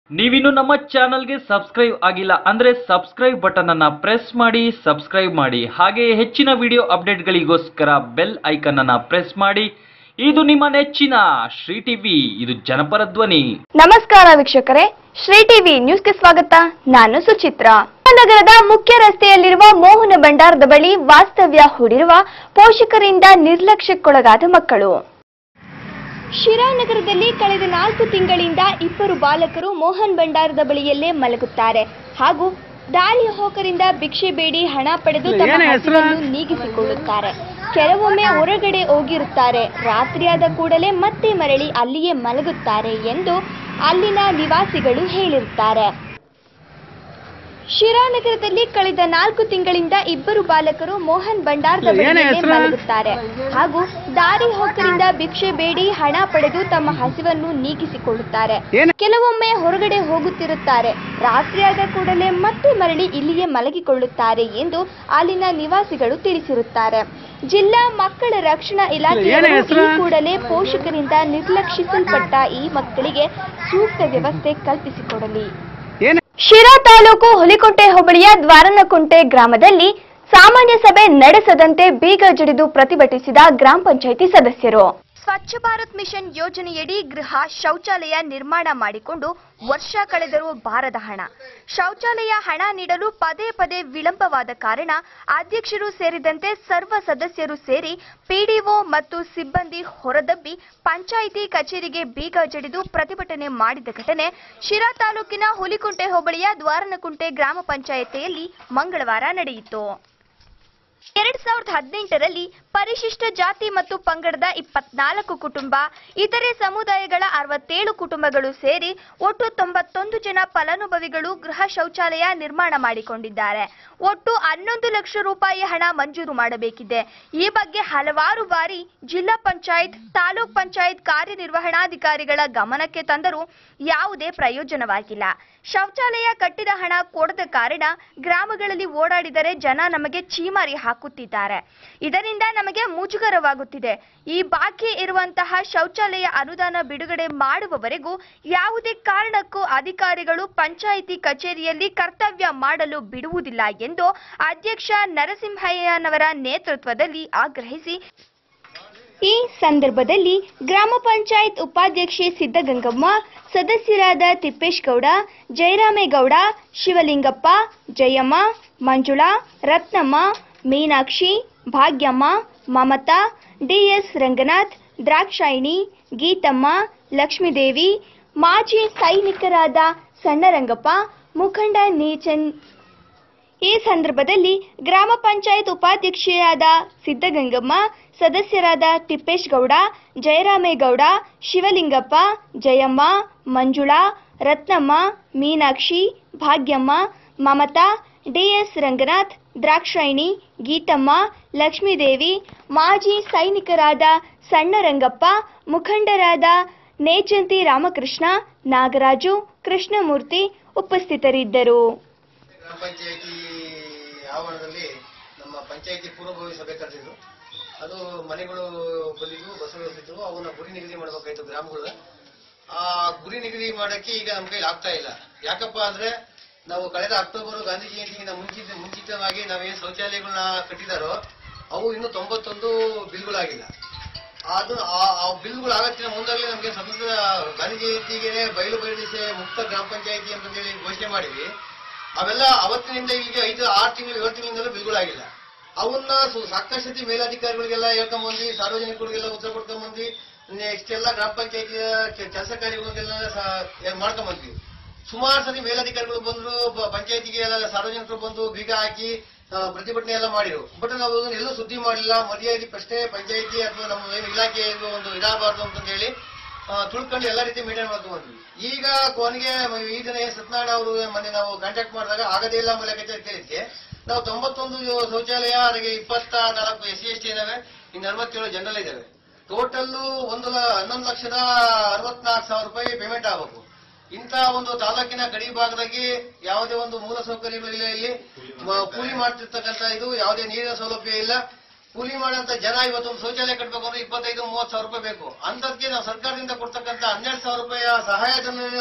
ನೀವಿನ್ನು ನಮ್ಮ ಚಾನಲ್ಗೆ ಸಬ್ಸ್ಕ್ರೈಬ್ ಆಗಿಲ್ಲ ಅಂದ್ರೆ ಸಬ್ಸ್ಕ್ರೈಬ್ ಬಟನ್ ಅನ್ನ ಪ್ರೆಸ್ ಮಾಡಿ ಸಬ್ಸ್ಕ್ರೈಬ್ ಮಾಡಿ ಹಾಗೆ ಹೆಚ್ಚಿನ ವಿಡಿಯೋ ಅಪ್ಡೇಟ್ಗಳಿಗೋಸ್ಕರ ಬೆಲ್ ಐಕನ್ ಅನ್ನ ಪ್ರೆಸ್ ಮಾಡಿ ಇದು ನಿಮ್ಮ ನೆಚ್ಚಿನ ಶ್ರೀ ಟಿವಿ ಇದು ಜನಪರ ಧ್ವನಿ ನಮಸ್ಕಾರ ವೀಕ್ಷಕರೇ ಶ್ರೀ ಟಿವಿ ನ್ಯೂಸ್ಗೆ ಸ್ವಾಗತ ನಾನು ಸುಚಿತ್ರ ನಗರದ ಮುಖ್ಯ ರಸ್ತೆಯಲ್ಲಿರುವ ಮೋಹನ ಭಂಡಾರದ ಬಳಿ ವಾಸ್ತವ್ಯ ಹೂಡಿರುವ ಪೋಷಕರಿಂದ ನಿರ್ಲಕ್ಷ್ಯಕ್ಕೊಳಗಾದ ಮಕ್ಕಳು ಶಿರಾನಗರದಲ್ಲಿ ಕಳೆದ ನಾಲ್ಕು ತಿಂಗಳಿಂದ ಇಬ್ಬರು ಬಾಲಕರು ಮೋಹನ್ ಭಂಡಾರದ ಬಳಿಯಲ್ಲೇ ಮಲಗುತ್ತಾರೆ ಹಾಗೂ ದಾರಿ ಹೋಕರಿಂದ ಭಿಕ್ಷೆ ಬೇಡಿ ಹಣ ಪಡೆದು ತಮ್ಮ ಹಸಿವನ್ನು ನೀಗಿಸಿಕೊಳ್ಳುತ್ತಾರೆ ಕೆಲವೊಮ್ಮೆ ಹೊರಗಡೆ ಹೋಗಿರುತ್ತಾರೆ ರಾತ್ರಿಯಾದ ಕೂಡಲೇ ಮತ್ತೆ ಮರಳಿ ಅಲ್ಲಿಯೇ ಮಲಗುತ್ತಾರೆ ಎಂದು ಅಲ್ಲಿನ ನಿವಾಸಿಗಳು ಹೇಳಿರುತ್ತಾರೆ ಶಿರಾನಗರದಲ್ಲಿ ಕಳೆದ ನಾಲ್ಕು ತಿಂಗಳಿಂದ ಇಬ್ಬರು ಬಾಲಕರು ಮೋಹನ್ ಭಂಡಾರದ ಬಳಿಯಲ್ಲೇ ಮಲಗುತ್ತಾರೆ ಹಾಗೂ ದಾರಿ ಹೋಕರಿಂದ ಭಿಕ್ಷೆ ಬೇಡಿ ಹಣ ಪಡೆದು ತಮ್ಮ ಹಸಿವನ್ನು ನೀಗಿಸಿಕೊಳ್ಳುತ್ತಾರೆ ಕೆಲವೊಮ್ಮೆ ಹೊರಗಡೆ ಹೋಗುತ್ತಿರುತ್ತಾರೆ ರಾತ್ರಿಯಾದ ಕೂಡಲೇ ಮತ್ತೆ ಮರಳಿ ಇಲ್ಲಿಯೇ ಮಲಗಿಕೊಳ್ಳುತ್ತಾರೆ ಎಂದು ಅಲ್ಲಿನ ನಿವಾಸಿಗಳು ತಿಳಿಸಿರುತ್ತಾರೆ ಜಿಲ್ಲಾ ಮಕ್ಕಳ ರಕ್ಷಣಾ ಇಲಾಖೆಯವರು ಈ ಕೂಡಲೇ ಪೋಷಕರಿಂದ ನಿರ್ಲಕ್ಷಿಸಲ್ಪಟ್ಟ ಈ ಮಕ್ಕಳಿಗೆ ಸೂಕ್ತ ವ್ಯವಸ್ಥೆ ಕಲ್ಪಿಸಿಕೊಡಲಿ ಶಿರಾ ತಾಲೂಕು ಹುಲಿಕೋಟೆ ಹೋಬಳಿಯ ದ್ವಾರನಕುಂಟೆ ಗ್ರಾಮದಲ್ಲಿ ಸಾಮಾನ್ಯ ಸಭೆ ನಡೆಸದಂತೆ ಬೀಗ ಜಡಿದು ಪ್ರತಿಭಟಿಸಿದ ಗ್ರಾಮ ಪಂಚಾಯಿತಿ ಸದಸ್ಯರು ಸ್ವಚ್ಛ ಭಾರತ್ ಮಿಷನ್ ಯೋಜನೆಯಡಿ ಗೃಹ ಶೌಚಾಲಯ ನಿರ್ಮಾಣ ಮಾಡಿಕೊಂಡು ವರ್ಷ ಕಳೆದರೂ ಬಾರದ ಹಣ ಶೌಚಾಲಯ ಹಣ ನೀಡಲು ಪದೇ ಪದೇ ವಿಳಂಬವಾದ ಕಾರಣ ಅಧ್ಯಕ್ಷರು ಸೇರಿದಂತೆ ಸರ್ವ ಸದಸ್ಯರು ಸೇರಿ ಪಿಡಿಒ ಮತ್ತು ಸಿಬ್ಬಂದಿ ಹೊರದಬ್ಬಿ ಪಂಚಾಯಿತಿ ಕಚೇರಿಗೆ ಬೀಗ ಜಡಿದು ಪ್ರತಿಭಟನೆ ಮಾಡಿದ ಘಟನೆ ಶಿರಾ ತಾಲೂಕಿನ ಹುಲಿಕುಂಟೆ ಹೋಬಳಿಯ ದ್ವಾರನಕುಂಟೆ ಗ್ರಾಮ ಪಂಚಾಯತಿಯಲ್ಲಿ ಮಂಗಳವಾರ ನಡೆಯಿತು ಎರಡ್ ಸಾವಿರದ ಹದಿನೆಂಟರಲ್ಲಿ ಪರಿಶಿಷ್ಟ ಜಾತಿ ಮತ್ತು ಪಂಗಡದ ಇಪ್ಪತ್ನಾಲ್ಕು ಕುಟುಂಬ ಇತರೆ ಸಮುದಾಯಗಳ ಅರವತ್ತೇಳು ಕುಟುಂಬಗಳು ಸೇರಿ ಒಟ್ಟು ತೊಂಬತ್ತೊಂದು ಜನ ಫಲಾನುಭವಿಗಳು ಗೃಹ ಶೌಚಾಲಯ ನಿರ್ಮಾಣ ಮಾಡಿಕೊಂಡಿದ್ದಾರೆ ಒಟ್ಟು ಹನ್ನೊಂದು ಲಕ್ಷ ರೂಪಾಯಿ ಹಣ ಮಂಜೂರು ಮಾಡಬೇಕಿದೆ ಈ ಬಗ್ಗೆ ಹಲವಾರು ಬಾರಿ ಜಿಲ್ಲಾ ಪಂಚಾಯತ್ ತಾಲೂಕ್ ಪಂಚಾಯತ್ ಕಾರ್ಯನಿರ್ವಹಣಾಧಿಕಾರಿಗಳ ಗಮನಕ್ಕೆ ತಂದರೂ ಯಾವುದೇ ಪ್ರಯೋಜನವಾಗಿಲ್ಲ ಶೌಚಾಲಯ ಕಟ್ಟಿದ ಹಣ ಕೊಡದ ಕಾರಣ ಗ್ರಾಮಗಳಲ್ಲಿ ಓಡಾಡಿದರೆ ಜನ ನಮಗೆ ಚೀಮಾರಿ ಹಾಕುತ್ತಿದ್ದಾರೆ ಇದರಿಂದ ನಮಗೆ ಮುಜುಗರವಾಗುತ್ತಿದೆ ಈ ಬಾಕಿ ಇರುವಂತಹ ಶೌಚಾಲಯ ಅನುದಾನ ಬಿಡುಗಡೆ ಮಾಡುವವರೆಗೂ ಯಾವುದೇ ಕಾರಣಕ್ಕೂ ಅಧಿಕಾರಿಗಳು ಪಂಚಾಯಿತಿ ಕಚೇರಿಯಲ್ಲಿ ಕರ್ತವ್ಯ ಮಾಡಲು ಬಿಡುವುದಿಲ್ಲ ಎಂದು ಅಧ್ಯಕ್ಷ ನರಸಿಂಹಯ್ಯನವರ ನೇತೃತ್ವದಲ್ಲಿ ಆಗ್ರಹಿಸಿ ಈ ಸಂದರ್ಭದಲ್ಲಿ ಗ್ರಾಮ ಪಂಚಾಯತ್ ಉಪಾಧ್ಯಕ್ಷೆ ಸಿದ್ದಗಂಗಮ್ಮ ಸದಸ್ಯರಾದ ತಿಪ್ಪೇಶ್ ಗೌಡ ಜಯರಾಮೇಗೌಡ ಶಿವಲಿಂಗಪ್ಪ ಜಯಮ್ಮ ಮಂಜುಳಾ ರತ್ನಮ್ಮ ಮೀನಾಕ್ಷಿ ಭಾಗ್ಯಮ್ಮ ಮಮತಾ ಡಿಎಸ್ ರಂಗನಾಥ್ ದ್ರಾಕ್ಷಾಯಿಣಿ ಗೀತಮ್ಮ ಲಕ್ಷ್ಮೀದೇವಿ ಮಾಜಿ ಸೈನಿಕರಾದ ಸಣ್ಣರಂಗಪ್ಪ ಮುಖಂಡ ನೀಚನ್ ಈ ಸಂದರ್ಭದಲ್ಲಿ ಗ್ರಾಮ ಪಂಚಾಯತ್ ಉಪಾಧ್ಯಕ್ಷೆಯಾದ ಸಿದ್ದಗಂಗಮ್ಮ ಸದಸ್ಯರಾದ ತಿಪ್ಪೇಶ್ ಗೌಡ ಜಯರಾಮೇಗೌಡ ಶಿವಲಿಂಗಪ್ಪ ಜಯಮ್ಮ ಮಂಜುಳಾ ರತ್ನಮ್ಮ ಮೀನಾಕ್ಷಿ ಭಾಗ್ಯಮ್ಮ ಮಮತಾ ಡಿಎಸ್ ರಂಗನಾಥ್ ದ್ರಾಕ್ಷಾಯಿಣಿ ಗೀತಮ್ಮ ಲಕ್ಷ್ಮೀದೇವಿ ಮಾಜಿ ಸೈನಿಕರಾದ ಸಣ್ಣರಂಗಪ್ಪ ಮುಖಂಡರಾದ ನೇಚಂತಿ ರಾಮಕೃಷ್ಣ ನಾಗರಾಜು ಕೃಷ್ಣಮೂರ್ತಿ ಉಪಸ್ಥಿತರಿದ್ದರು ಗ್ರಾಮ ಪಂಚಾಯತಿ ಆವರಣದಲ್ಲಿ ನಮ್ಮ ಪಂಚಾಯತಿ ಪೂರ್ವಭಾವಿ ಸಭೆ ಕರೆದಿದ್ರು ಅದು ಮನೆಗಳು ಬಂದಿದ್ವು ಬಸ್ಸುಗಳು ಬಂದಿದ್ವು ಅವನ್ನ ಗುರಿ ನಿಗದಿ ಮಾಡ್ಬೇಕಾಯ್ತು ಗ್ರಾಮಗಳ ಆ ಗುರಿ ನಿಗದಿ ಮಾಡಕ್ಕೆ ಈಗ ನಮ್ಮ ಕೈಲಿ ಆಗ್ತಾ ಇಲ್ಲ ಯಾಕಪ್ಪ ಅಂದ್ರೆ ನಾವು ಕಳೆದ ಅಕ್ಟೋಬರ್ ಗಾಂಧಿ ಜಯಂತಿಗಿಂತ ಮುಂಚಿತ ಮುಂಚಿತವಾಗಿ ನಾವೇನ್ ಶೌಚಾಲಯಗಳನ್ನ ಕಟ್ಟಿದಾರೋ ಅವು ಇನ್ನು ತೊಂಬತ್ತೊಂದು ಬಿಲ್ಗಳಾಗಿಲ್ಲ ಅದು ಆ- ಆ ಬಿಲ್ಗಳು ಆಗತ್ತಿನ ಮುಂದಾಗಲೇ ನಮಗೆ ಸ್ವತಂತ್ರ ಗಾಂಧಿ ಜಯಂತಿಗೆ ಬಯಲು ಬಯಲಿಸೆ ಮುಕ್ತ ಗ್ರಾಮ ಪಂಚಾಯತಿ ಅಂತಂದೇಳಿ ಘೋಷಣೆ ಮಾಡಿದ್ವಿ ಅವೆಲ್ಲ ಅವತ್ತಿನಿಂದ ಇಲ್ಲಿಗೆ ಐದು ಆರು ತಿಂಗಳು ಏಳು ತಿಂಗಳಿಂದಲೂ ಬಿಲ್ಗಳಾಗಿಲ್ಲ ಅವನ್ನ ಸು- ಸಾಕಷ್ಟು ಸತಿ ಮೇಲಾಧಿಕಾರಿಗಳಿಗೆಲ್ಲ ಹೇಳ್ಕೊಂಬಂದ್ವಿ ಸಾರ್ವಜನಿಕರಿಗೆಲ್ಲ ಉತ್ತರ ಕೊಡ್ಕೊಂಬಂದ್ವಿ ನೆಕ್ಸ್ಟ್ ಎಲ್ಲ ಗ್ರಾಮ ಪಂಚಾಯತಿ ಕೆಲಸ ಕಾರ್ಯಗಳಿಗೆಲ್ಲ ಮಾಡ್ಕೊಂಬಂದ್ವಿ ಸುಮಾರು ಸತಿ ಮೇಲಾಧಿಕಾರಿಗಳು ಬಂದ್ರು ಬ- ಪಂಚಾಯತಿಗೆ ಎಲ್ಲ ಸಾರ್ವಜನಿಕರು ಬಂದು ಬೀಗ ಹಾಕಿ ಆ, ಪ್ರತಿಭಟನೆ ಎಲ್ಲ ಮಾಡಿರು ಬಟ್ ನಾವು ಅದನ್ನ ಎಲ್ಲೂ ಸುದ್ದಿ ಮಾಡಿಲ್ಲ ಮರ್ಯಾದೆ ಪ್ರಶ್ನೆ ಪಂಚಾಯತಿ ಅಥವಾ ನಮ್ಮ ಏನು ಇಲಾಖೆ ಇದು ಒಂದು ಇದಾಗಬಾರ್ದು ಅಂತ ಹೇಳಿ ಆ, ತಿಳ್ಕೊಂಡು ಎಲ್ಲ ರೀತಿ ಮೇಂಟೈನ್ ಮಾಡ್ಕೊಂಡು ಬಂದ್ವಿ ಈಗ ಕೊನೆಗೆ ಮ- ಈ ದಿನ ಏನ್ ಸತ್ಯನಾರಾಯಣ ಅವರು ಮೊನ್ನೆ ನಾವು ಕಾಂಟ್ಯಾಕ್ಟ್ ಮಾಡಿದಾಗ ಆಗದೇ ಇಲ್ಲ ಮೂಲಕ ಕೇಳಿದ್ಕೆ ನಾವು ತೊಂಬತ್ತೊಂದು ಶೌಚಾಲಯ ಅದಕ್ಕೆ ಇಪ್ಪತ್ತ ನಾಲ್ಕು ಎಸ್ ಸಿ ಎಸ್ ಟಿ ಇದಾವೆ ಇನ್ನು ಅರವತ್ತೇಳು ಜನರಲ್ ಇದಾವೆ ಟೋಟಲ್ ಒಂದು ಲ- ಹನ್ನೊಂದು ಲಕ್ಷದ ಅರವತ್ನಾಲ್ಕು ಸಾವಿರ ರೂಪಾಯಿ ಪೇಮೆಂಟ್ ಆಗಬೇಕು ಇಂಥ ಒಂದು ತಾಲೂಕಿನ ಗಡಿ ಭಾಗದಾಗಿ ಯಾವುದೇ ಒಂದು ಮೂಲ ಸೌಕರ್ಯಗಳು ಇಲ್ಲ ಇಲ್ಲಿ ಮ- ಕೂಲಿ ಮಾಡ್ತಿರ್ತಕ್ಕಂಥ ಇದು ಯಾವುದೇ ನೀರಿನ ಸೌಲಭ್ಯ ಇಲ್ಲ ಕೂಲಿ ಮಾಡೋಂಥ ಜನ ಇವತ್ತೊಂದು ಶೌಚಾಲಯ ಕಟ್ಟಬೇಕು ಅಂದ್ರೆ ಇಪ್ಪತ್ತೈದು ಮೂವತ್ತು ಸಾವಿರ ರೂಪಾಯಿ ಬೇಕು ಅಂತದ್ಕೆ ನಾವು ಸರ್ಕಾರದಿಂದ ಕೊಡ್ತಕ್ಕಂಥ ಹನ್ನೆರಡು ಸಾವಿರ ರೂಪಾಯಿ ಸಹಾಯಧನ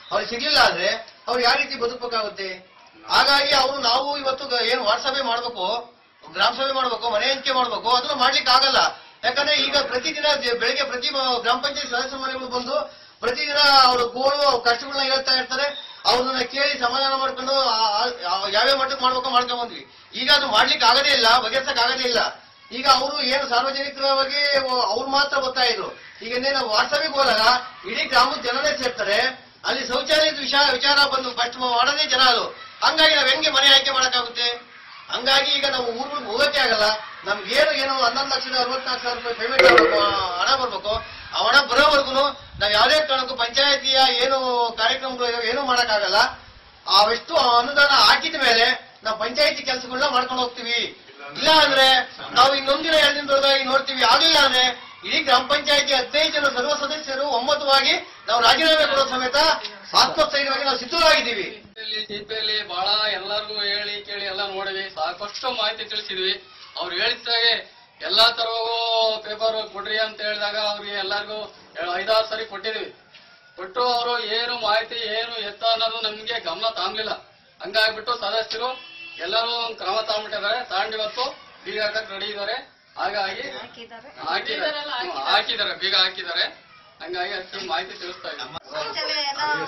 ಅವ್ರಿಗೆ ಸಿಗ್ಲಿಲ್ಲ ಅಂದ್ರೆ ಅವ್ರು ಯಾವ ರೀತಿ ಬದುಕಬೇಕಾಗುತ್ತೆ ಹಾಗಾಗಿ ಅವರು ನಾವು ಇವತ್ತು ಗ- ಏನ್ ವಾಟ್ಸಭೆ ಮಾಡ್ಬೇಕು ಗ್ರಾಮ ಸಭೆ ಮಾಡ್ಬೇಕು ಮನೆ ಹಂಚಿಕೆ ಮಾಡ್ಬೇಕು ಅದನ್ನ ಮಾಡ್ಲಿಕ್ಕೆ ಆಗಲ್ಲ ಯಾಕಂದ್ರೆ ಈಗ ಪ್ರತಿದಿನ ದೆ- ಬೆಳಿಗ್ಗೆ ಪ್ರತಿ ಮ- ಗ್ರಾಮ ಪಂಚಾಯತ್ ಸದಸ್ಯ ಮನೆಗಳು ಬಂದು ಪ್ರತಿದಿನ ಅವ್ರ ಗೋಳು ಅವ್ರ ಕಷ್ಟಗಳನ್ನ ಹೇಳ್ತಾ ಇರ್ತಾರೆ ಅವ್ರನ್ನ ಕೇಳಿ ಸಮಾಧಾನ ಮಾಡ್ಕೊಂಡು ಆ- ಆ- ಆ- ಯಾವ್ಯಾವ ಮಟ್ಟಕ್ಕೆ ಮಾಡ್ಬೇಕು ಮಾಡ್ಕೊಂಡ್ ಬಂದ್ವಿ ಈಗ ಅದು ಮಾಡ್ಲಿಕ್ಕೆ ಆಗದೇ ಇಲ್ಲ ಬಗೆಹರ್ಸಕ್ ಆಗದೇ ಇಲ್ಲ ಈಗ ಅವರು ಏನು ಸಾರ್ವಜನಿಕವಾಗಿ ಅವ್ರು ಮಾತ್ರ ಬರ್ತಾ ಇದ್ರು ಈಗ ನಾವು ವಾಟ್ಸಪ್ಗೆ ಹೋದಾಗ ಇಡೀ ಗ್ರಾಮದ ಜನನೇ ಸೇರ್ತಾರೆ ಅಲ್ಲಿ ಶೌಚಾಲಯದ ವಿಷಯ ವಿಚಾರ ಬಂದು ಫಸ್ಟ್ ಮಾಡೋದೇ ಜನ ಅದು ಹಂಗಾಗಿ ನಾವ್ ಹೆಂಗೆ ಮನೆ ಆಯ್ಕೆ ಮಾಡಕ್ಕಾಗುತ್ತೆ ಹಂಗಾಗಿ ಈಗ ನಾವು ಊರುಗಳಿಗೆ ಹೋಗಕ್ಕೆ ಆಗಲ್ಲ ನಮ್ಗೆ ಏನು ಏನು ಹನ್ನೊಂದು ಲಕ್ಷದ ಅರವತ್ನಾಲ್ಕು ಸಾವಿರ ರೂಪಾಯಿ ಪೇಮೆಂಟ್ ಆಗ್ಬೇಕು ಆ ಹಣ ಬರ್ಬೇಕು ಆ ಹಣ ಬರೋವರೆಗೂ ನಾವ್ ಯಾವುದೇ ಕಾರಣಕ್ಕೂ ಪಂಚಾಯತಿಯ ಏನು ಕಾರ್ಯಕ್ರಮಗಳು ಇದಾವೆ ಏನೂ ಮಾಡಕ್ಕಾಗಲ್ಲ ಅವೆಷ್ಟು ಅನುದಾನ ಹಾಕಿದ ಮೇಲೆ ನಾವು ಪಂಚಾಯತಿ ಕೆಲಸಗಳನ್ನ ಮಾಡ್ಕೊಂಡು ಹೋಗ್ತೀವಿ ಇಲ್ಲ ಅಂದ್ರೆ ನಾವು ಇನ್ನೊಂದಿನ ಎರಡು ದಿನದೊಳಗಾಗಿ ನೋಡ್ತೀವಿ ಆಗ್ಲಿಲ್ಲ ಅಂದ್ರೆ ಇಡೀ ಗ್ರಾಮ ಪಂಚಾಯತಿ ಹದಿನೈದು ಜನ ಸರ್ವ ಸದಸ್ಯರು ಒಮ್ಮತವಾಗಿ ನಾವು ರಾಜೀನಾಮೆ ಕೊಡೋ ಸಮೇತ ಆತ್ಮಸ್ಥೈರ್ಯವಾಗಿ ನಾವು ಸಿದ್ಧರಾಗಿದ್ದೀವಿ ಇಲ್ಲಿ ಸಿಪಿಯಲ್ಲಿ ಬಹಳ ಎಲ್ಲರಿಗೂ ಹೇಳಿ ಕೇಳಿ ಎಲ್ಲ ನೋಡಿವಿ ಸಾಕಷ್ಟು ಮಾಹಿತಿ ತಿಳಿಸಿದ್ವಿ ಅವ್ರು ಹೇಳಿದಾಗೆ ಎಲ್ಲಾ ತರವೂ ಪೇಪರ್ ಕೊಡ್ರಿ ಅಂತ ಹೇಳಿದಾಗ ಅವ್ರಿಗೆ ಎಲ್ಲರಿಗೂ ಐದಾರು ಸರಿ ಕೊಟ್ಟಿದ್ವಿ ಕೊಟ್ಟು ಅವರು ಏನು ಮಾಹಿತಿ ಏನು ಎತ್ತ ಅನ್ನೋದು ನಮ್ಗೆ ಗಮನ ತಾಂಗ್ಲಿಲ್ಲ ಹಂಗಾಗ್ಬಿಟ್ಟು ಸದಸ್ಯರು ಎಲ್ಲರೂ ಕ್ರಮ ತಗೊಂಡ್ಬಿಟ್ಟಿದ್ದಾರೆ ತಗೊಂಡಿವತ್ತು ಬೀಗ ಹಾಕಕ್ ರೆಡಿ ಇದ್ದಾರೆ ಹಾಗಾಗಿ ಹಾಕಿದ್ದಾರೆ ಹ್ಮ್, ಹಾಕಿದ್ದಾರೆ ಬೀಗ ಹಾಕಿದ್ದಾರೆ ಹಂಗಾಗಿ ಅದಕ್ಕೆ ಮಾಹಿತಿ ತಿಳಿಸ್ತಾ ಇದ್ದೀನಿ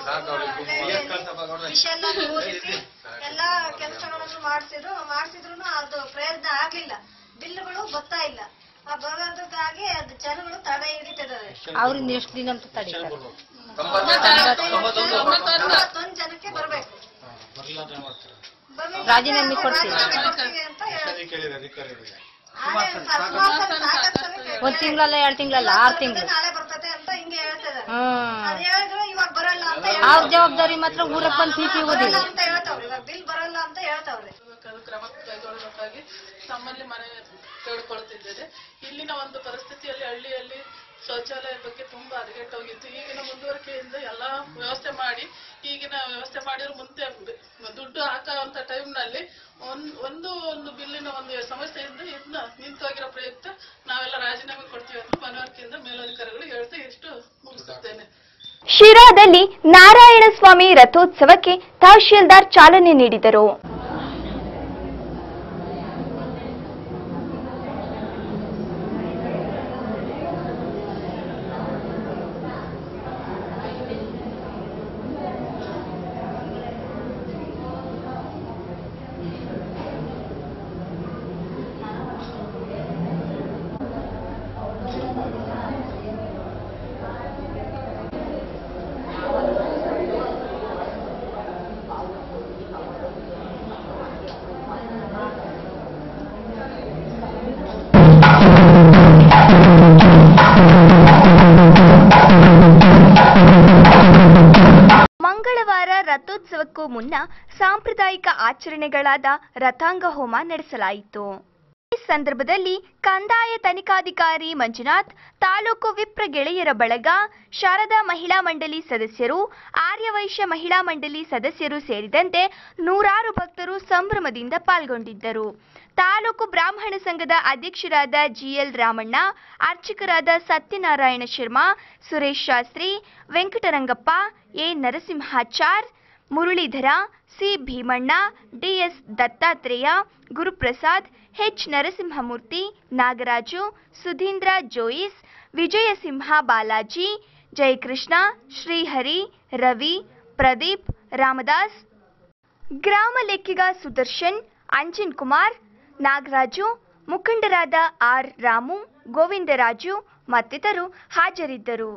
ವಿಷಯನ ಓದಿಸಿ ಎಲ್ಲಾ ಕೆಲಸಗಳನ್ನು ಮಾಡ್ಸಿದ್ರು ಮಾಡ್ಸಿದ್ರು ಅದು ಪ್ರಯತ್ನ ಆಗ್ಲಿಲ್ಲ ಬಿಲ್ಗಳು ಬರ್ತಾ ಇಲ್ಲ ಆ ಬರೋದಕ್ಕಾಗಿ ಅದು ಜನಗಳು ತಡೆ ಹಿಡಿತಿದ್ದಾರೆ ಅವ್ರಿಂದ ಎಷ್ಟು ದಿನ ಅಂತ ತಡೀತಾರೆ ತೊಂಬತ್ತೊಂದು ಜನಕ್ಕೆ ಬರ್ಬೇಕು ಬರ್ಬೇಕು. ರಾಜೀನಾಮೆ ಕೊಡ್ತೀವಿ. ರಾಜೀನಾಮೆ ಕೊಡ್ತೀವಿ ಅಂತ ಹೇಳಿ. ಆದ್ರೆ ಸುಮಾರು ಸಲ ಸಾಕಷ್ಟು ಸಲ ಕೇಳಿದೆ. ಒಂದ್ ತಿಂಗಳಲ್ಲ ಎರಡ್ ತಿಂಗಳಲ್ಲ ಆರ್ ತಿಂಗಳು ನಾಳೆ ಬರ್ತದೆ ಅಂತ ಹಿಂಗೆ ಹೇಳ್ತಿದ್ದಾರೆ ಹ್ಮ್ ಅದ್ ಹೇಳಿದ್ರು ಇವಾಗ ಬರಲ್ಲ ಅಂತ ಅವ್ರ ಹೇಳ್ತಾರೆ. ಜವಾಬ್ದಾರಿ ಮಾತ್ರ ಊರಕ್ ಬಂದ್ ಟಿ ಬರಲ್ಲ ಓದಿಲ್ಲ ಅಂತ ಹೇಳ್ತಾವ್ರಿ ಇವಾಗ ಬಿಲ್ ಬರಲ್ಲ ಅಂತ ಹೇಳ್ತಾವ್ರಿ ಅದು ಕ್ರಮ ಕೈಗೊಳ್ಳಬೇಕಾಗಿ ತಮ್ಮಲ್ಲಿ ಮನೆ ಕೇಳಿಕೊಳ್ಳುತ್ತಿದ್ದೇನೆ ಇಲ್ಲಿನ ಒಂದು ಪರಿಸ್ಥಿತಿಯಲ್ಲಿ ಹಳ್ಳಿಯಲ್ಲಿ ಶೌಚಾಲಯದ ಬಗ್ಗೆ ತುಂಬಾ ಹದಗೆಟ್ಟೋಗಿತ್ತು ಈಗಿನ ಮುಂದುವರಿಕೆಯಿಂದ ಎಲ್ಲ ವ್ಯವಸ್ಥೆ ಮಾಡಿ ಈಗಿನ ವ್ಯವಸ್ಥೆ ಮಾಡಿರೋ ಮುಂದೆ ಬ- ದುಡ್ಡು ಹಾಕುವಂತ ಟೈಮ್ನಲ್ಲಿ ಒಂದ್ ಒಂದು ಒಂದು ಬಿಲ್ಲಿನ ಒಂದು ಸಮಸ್ಯೆಯಿಂದ ಇದನ್ನ ನಿಂತೋಗಿರೋ ಪ್ರಯುಕ್ತ ನಾವೆಲ್ಲ ರಾಜೀನಾಮೆ ಕೊಡ್ತೀವಿ ಅಂತ ಮನವರಿಕೆಯಿಂದ ಮೇಲಧಿಕಾರಿಗಳು ಹೇಳ್ತಾ ಇಷ್ಟು ಮುಗಿಸುತ್ತೇನೆ ಶಿರಾದಲ್ಲಿ ನಾರಾಯಣ ಸ್ವಾಮಿ ರಥೋತ್ಸವಕ್ಕೆ ತಹಶೀಲ್ದಾರ್ ಚಾಲನೆ ನೀಡಿದರು ಮಂಗಳವಾರ ರಥೋತ್ಸವಕ್ಕೂ ಮುನ್ನ ಸಾಂಪ್ರದಾಯಿಕ ಆಚರಣೆಗಳಾದ ರಥಾಂಗ ಹೋಮ ನಡೆಸಲಾಯಿತು ಈ ಸಂದರ್ಭದಲ್ಲಿ ಕಂದಾಯ ತನಿಖಾಧಿಕಾರಿ ಮಂಜುನಾಥ್ ತಾಲೂಕು ವಿಪ್ರ ಗೆಳೆಯರ ಬಳಗ ಶಾರದಾ ಮಹಿಳಾ ಮಂಡಳಿ ಸದಸ್ಯರು ಆರ್ಯವೈಶ್ಯ ಮಹಿಳಾ ಮಂಡಳಿ ಸದಸ್ಯರು ಸೇರಿದಂತೆ ನೂರಾರು ಭಕ್ತರು ಸಂಭ್ರಮದಿಂದ ಪಾಲ್ಗೊಂಡಿದ್ದರು ತಾಲೂಕು ಬ್ರಾಹ್ಮಣ ಸಂಘದ ಅಧ್ಯಕ್ಷರಾದ ಜಿಎಲ್ ರಾಮಣ್ಣ ಅರ್ಚಕರಾದ Satyanarayana Sharma Suresh Shastri Venkatarangappa A Narasimhachar Muralidhara C Bhimanna DS Dattatreya Guruprasad H Narasimhamurthy Nagaraju Sudheendra Jois Vijayasimha Balaji Jayakrishna Srihari Ravi Pradeep Ramdas ಗ್ರಾಮ ಲೆಕ್ಕಿಗ ಸುದರ್ಶನ್ ಅಂಜನ್ ಕುಮಾರ್ ನಾಗರಾಜು ಮುಖಂಡರಾದ ಆರ್ ರಾಮು ಗೋವಿಂದರಾಜು ಮತ್ತಿತರರು ಹಾಜರಿದ್ದರು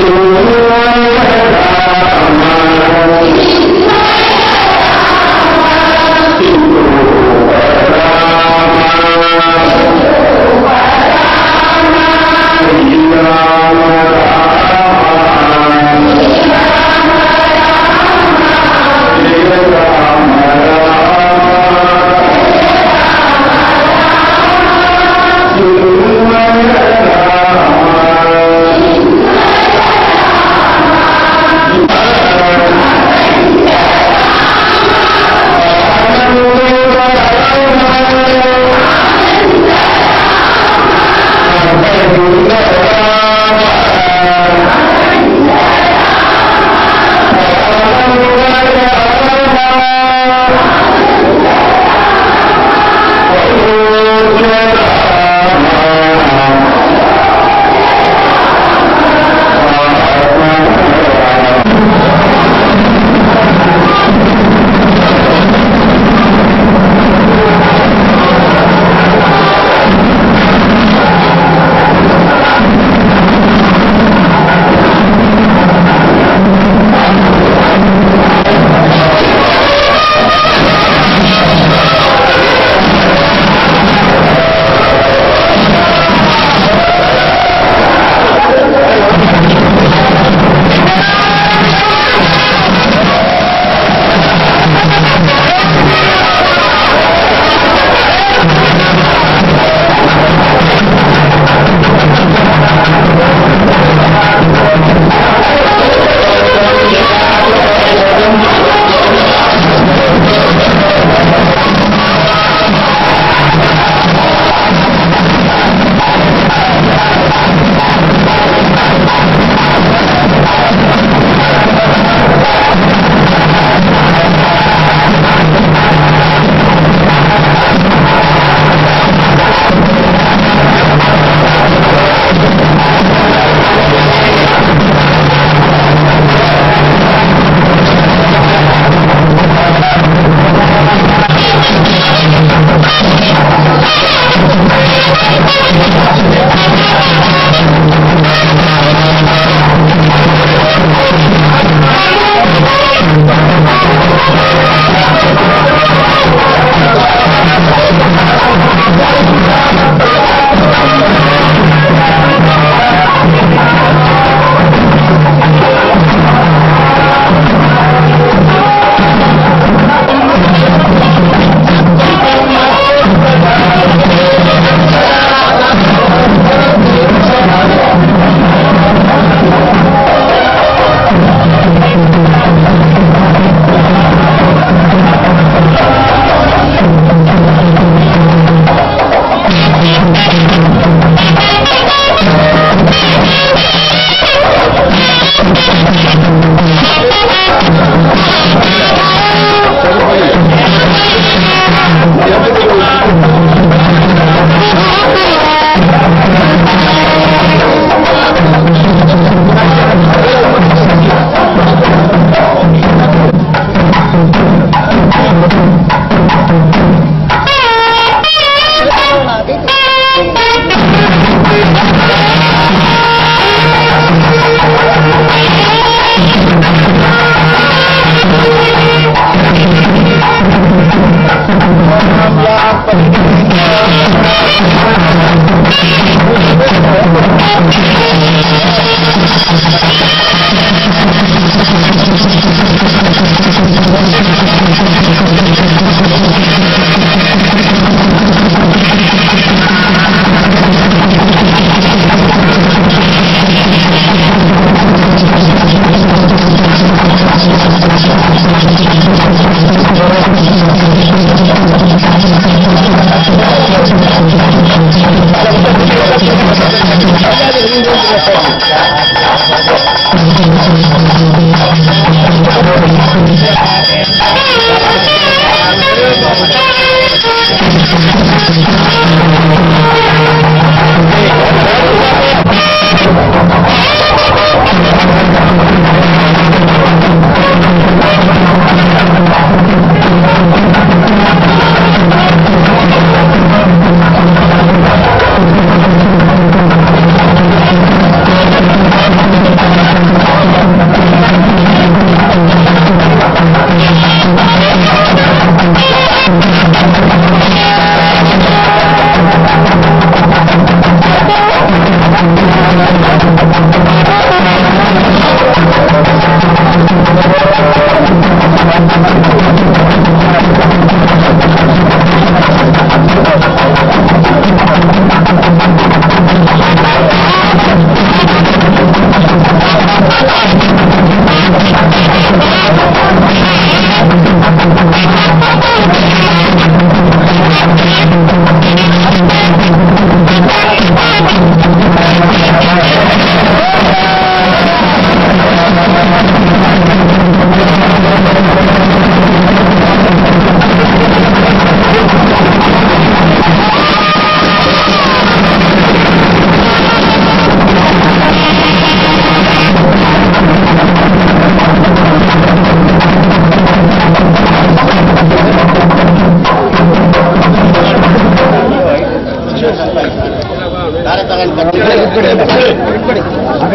Gracias.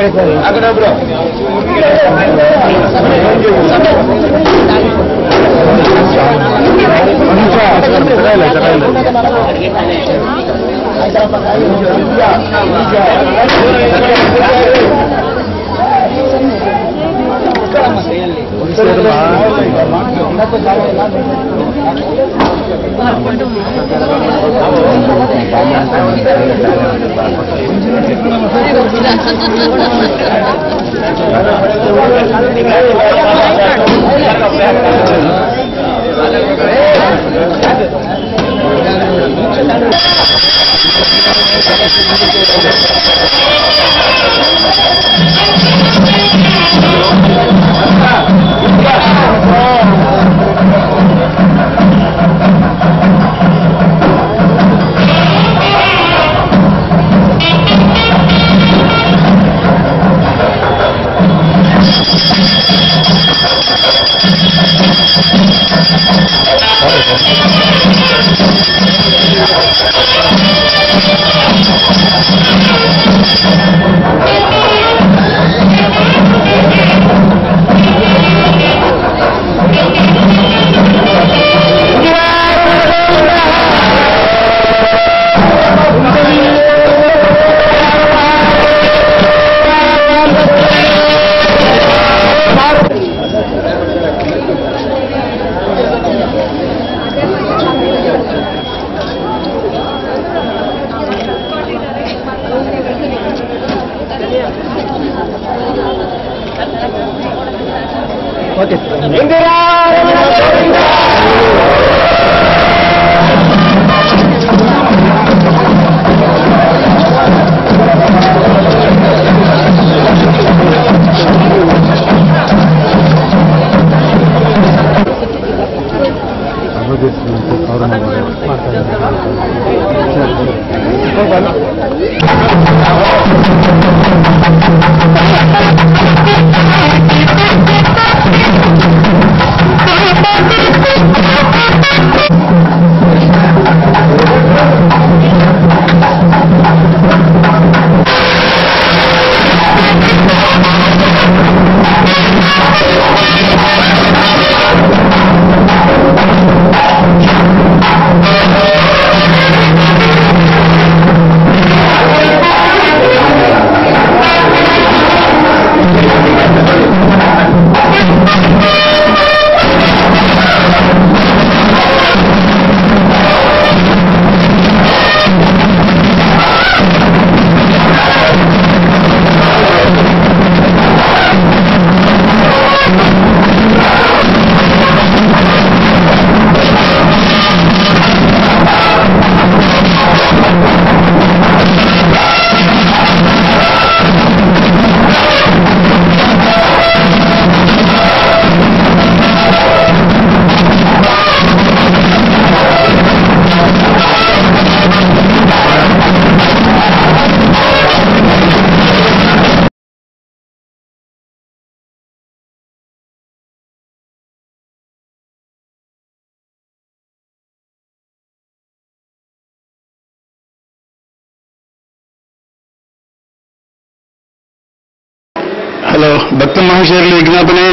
ಹಲೋ ಭಕ್ತ ಮಹಾಶಯರಲ್ಲಿ ವಿಜ್ಞಾಪನೆ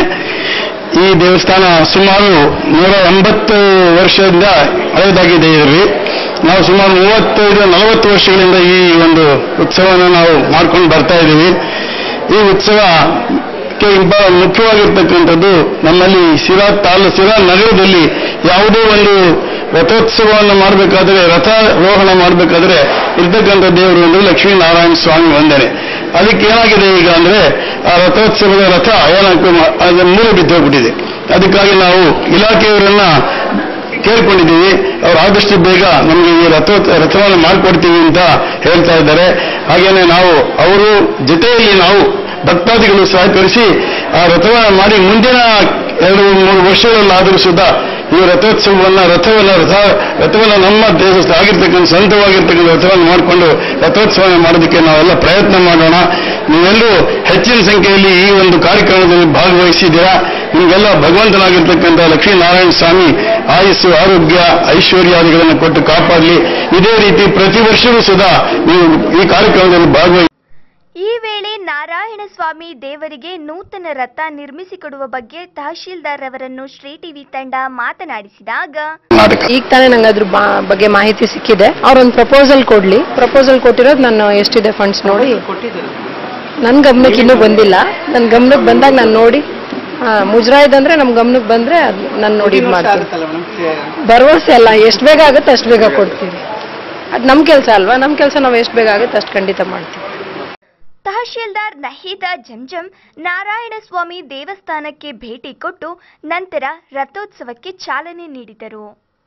ಈ ದೇವಸ್ಥಾನ ಸುಮಾರು ನೂರ ಎಂಬತ್ತು ವರ್ಷದಿಂದ ಹಳೆಯದಾಗಿದೆ ಇದ್ರಿ ನಾವು ಸುಮಾರು ಮೂವತ್ತೈದು ನಲವತ್ತು ವರ್ಷಗಳಿಂದ ಈ ಒಂದು ಉತ್ಸವವನ್ನು ನಾವು ಮಾಡ್ಕೊಂಡು ಬರ್ತಾ ಇದ್ದೀವಿ ಈ ಉತ್ಸವಕ್ಕೆ ಬಹಳ ಮುಖ್ಯವಾಗಿರ್ತಕ್ಕಂಥದ್ದು ನಮ್ಮಲ್ಲಿ ಸಿರಾ ತಾಲೂ ಸಿರಾ ನಗರದಲ್ಲಿ ಯಾವುದೋ ಒಂದು ರಥೋತ್ಸವವನ್ನು ಮಾಡಬೇಕಾದ್ರೆ ರಥಾರೋಹಣ ಮಾಡಬೇಕಾದ್ರೆ ಇರ್ತಕ್ಕಂಥ ದೇವರು ಅಂದ್ರೆ ಲಕ್ಷ್ಮೀನಾರಾಯಣ ಸ್ವಾಮಿ ವಂದನೆ ಅದಕ್ಕೆ ಏನಾಗಿದೆ ಈಗ ಅಂದ್ರೆ ಆ ರಥೋತ್ಸವದ ರಥ ಏನಾಗ್ತದೆ ಅದು ಮೂರು ಬಿದ್ದೋಗ್ಬಿಟ್ಟಿದೆ ಅದಕ್ಕಾಗಿ ನಾವು ಇಲಾಖೆಯವರನ್ನ ಕೇಳ್ಕೊಂಡಿದ್ದೀವಿ ಅವ್ರು ಆದಷ್ಟು ಬೇಗ ನಮಗೆ ಈ ರಥ ರಥವನ್ನು ಮಾಡಿಕೊಡ್ತೀವಿ ಅಂತ ಹೇಳ್ತಾ ಇದ್ದಾರೆ ಹಾಗೇನೆ ನಾವು ಅವರು ಜೊತೆಯಲ್ಲಿ ನಾವು ಭಕ್ತಾದಿಗಳು ಸಹಕರಿಸಿ ಆ ರಥವನ್ನು ಮಾಡಿ ಮುಂದಿನ ಎರಡು ಮೂರು ವರ್ಷಗಳಲ್ಲಾದರೂ ಸುದ್ದ ಈ ರಥೋತ್ಸವವನ್ನ ರಥವನ್ನ ರಥ ರಥವನ್ನ ನಮ್ಮ ದೇಶದಲ್ಲಿ ಆಗಿರ್ತಕ್ಕಂಥ ಸ್ವಂತವಾಗಿರ್ತಕ್ಕಂಥ ರಥವನ್ನು ಮಾಡಿಕೊಂಡು ರಥೋತ್ಸವ ಮಾಡೋದಕ್ಕೆ ನಾವೆಲ್ಲ ಪ್ರಯತ್ನ ಮಾಡೋಣ ನೀವೆಲ್ಲರೂ ಹೆಚ್ಚಿನ ಸಂಖ್ಯೆಯಲ್ಲಿ ಈ ಒಂದು ಕಾರ್ಯಕ್ರಮದಲ್ಲಿ ಭಾಗವಹಿಸಿದ್ದೀರಾ ನಿಮಗೆಲ್ಲ ಭಗವಂತನಾಗಿರ್ತಕ್ಕಂಥ ಲಕ್ಷ್ಮೀನಾರಾಯಣ ಸ್ವಾಮಿ ಆಯುಸ್ಸು ಆರೋಗ್ಯ ಐಶ್ವರ್ಯಾದಿಗಳನ್ನು ಕೊಟ್ಟು ಕಾಪಾಡಲಿ ಇದೇ ರೀತಿ ಪ್ರತಿ ವರ್ಷವೂ ಸುಧಾ ನೀವು ಈ ಕಾರ್ಯಕ್ರಮದಲ್ಲಿ ಭಾಗವಹಿಸಿ ಈ ವೇಳೆ ನಾರಾಯಣಸ್ವಾಮಿ ದೇವರಿಗೆ ನೂತನ ರಥ ನಿರ್ಮಿಸಿಕೊಡುವ ಬಗ್ಗೆ ತಹಶೀಲ್ದಾರ್ ಅವರನ್ನು ಶ್ರೀ ಟಿವಿ ತಂಡ ಮಾತನಾಡಿಸಿದಾಗ ಕರ್ನಾಟಕ ಈಗ ತಾನೇ ನಂಗೆ ಅದ್ರ ಬಾ- ಬಗ್ಗೆ ಮಾಹಿತಿ ಸಿಕ್ಕಿದೆ ಅವ್ರೊಂದು ಪ್ರಪೋಸಲ್ ಕೊಡ್ಲಿ ಪ್ರಪೋಸಲ್ ಕೊಟ್ಟಿರೋದು ನಾನು ಎಷ್ಟಿದೆ ಫಂಡ್ಸ್ ನೋಡಿ ನನ್ನ ಗಮನಕ್ಕೆ ಇನ್ನೂ ಬಂದಿಲ್ಲ ನನ್ನ ಗಮನಕ್ಕೆ ಬಂದಾಗ ನಾನು ನೋಡಿ ಆ, ಮುಜರಾಯ್ದಂದ್ರೆ ನಮ್ಮ ಗಮನಕ್ಕೆ ಬಂದ್ರೆ ನಾನು ನೋಡಿ ಇದು ಮಾಡ್ತೀನಿ ಭರವಸೆ ಅಲ್ಲ ಎಷ್ಟು ಬೇಗ ಆಗುತ್ತೆ ಅಷ್ಟು ಬೇಗ ಕೊಡ್ತೀವಿ ಅದು ನಮ್ಮ ಕೆಲಸ ಅಲ್ವಾ ನಮ್ಮ ಕೆಲಸ ನಾವು ಎಷ್ಟು ಬೇಗ ಆಗುತ್ತೆ ಅಷ್ಟು ಖಂಡಿತ ಮಾಡ್ತೀವಿ ತಹಶೀಲ್ದಾರ್ ನಹೀದಾ ಜಂಜಂ ನಾರಾಯಣಸ್ವಾಮಿ ದೇವಸ್ಥಾನಕ್ಕೆ ಭೇಟಿ ಕೊಟ್ಟು ನಂತರ ರಥೋತ್ಸವಕ್ಕೆ ಚಾಲನೆ ನೀಡಿದರು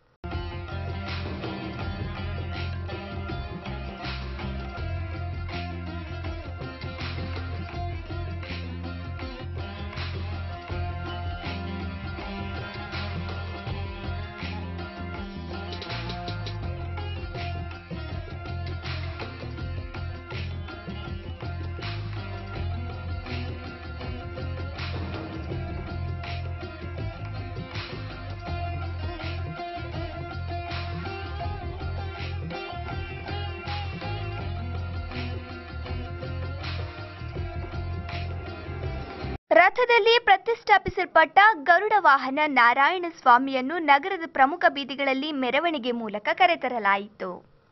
ರಥದಲ್ಲಿ ಪ್ರತಿಷ್ಠಾಪಿಸಲ್ಪಟ್ಟ ಗರುಡ ವಾಹನ ನಾರಾಯಣ ಸ್ವಾಮಿಯನ್ನು ನಗರದ ಪ್ರಮುಖ ಬೀದಿಗಳಲ್ಲಿ ಮೆರವಣಿಗೆ ಮೂಲಕ ಕರೆತರಲಾಯಿತು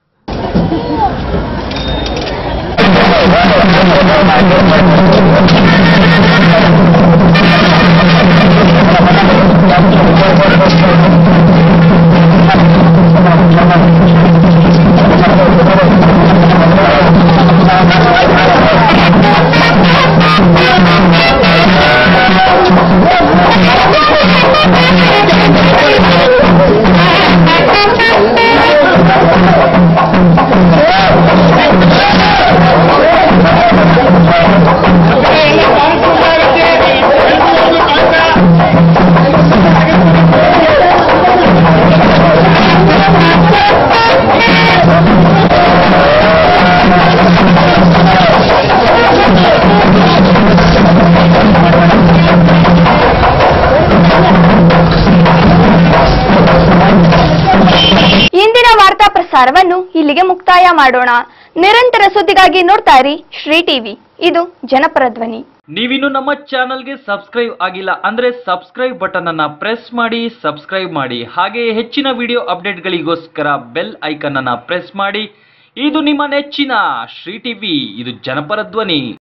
ಇಂದಿನ ವಾರ್ತಾ ಪ್ರಸಾರವನ್ನು ಇಲ್ಲಿಗೆ ಮುಕ್ತಾಯ ಮಾಡೋಣ ನಿರಂತರ ಸುದ್ದಿಗಾಗಿ ನೋಡ್ತಾ ಇರಿ ಶ್ರೀ ಟಿವಿ ಇದು ಜನಪರ ಧ್ವನಿ ನೀವಿನ್ನು ನಮ್ಮ ಚಾನಲ್ಗೆ ಸಬ್ಸ್ಕ್ರೈಬ್ ಆಗಿಲ್ಲ ಅಂದ್ರೆ ಸಬ್ಸ್ಕ್ರೈಬ್ ಬಟನ್ ಅನ್ನ ಪ್ರೆಸ್ ಮಾಡಿ ಸಬ್ಸ್ಕ್ರೈಬ್ ಮಾಡಿ ಹಾಗೆ ಹೆಚ್ಚಿನ ವಿಡಿಯೋ ಅಪ್ಡೇಟ್ಗಳಿಗೋಸ್ಕರ ಬೆಲ್ ಐಕನ್ ಅನ್ನ ಪ್ರೆಸ್ ಮಾಡಿ ಇದು ನಿಮ್ಮ ನೆಚ್ಚಿನ ಶ್ರೀ ಟಿವಿ ಇದು ಜನಪರ ಧ್ವನಿ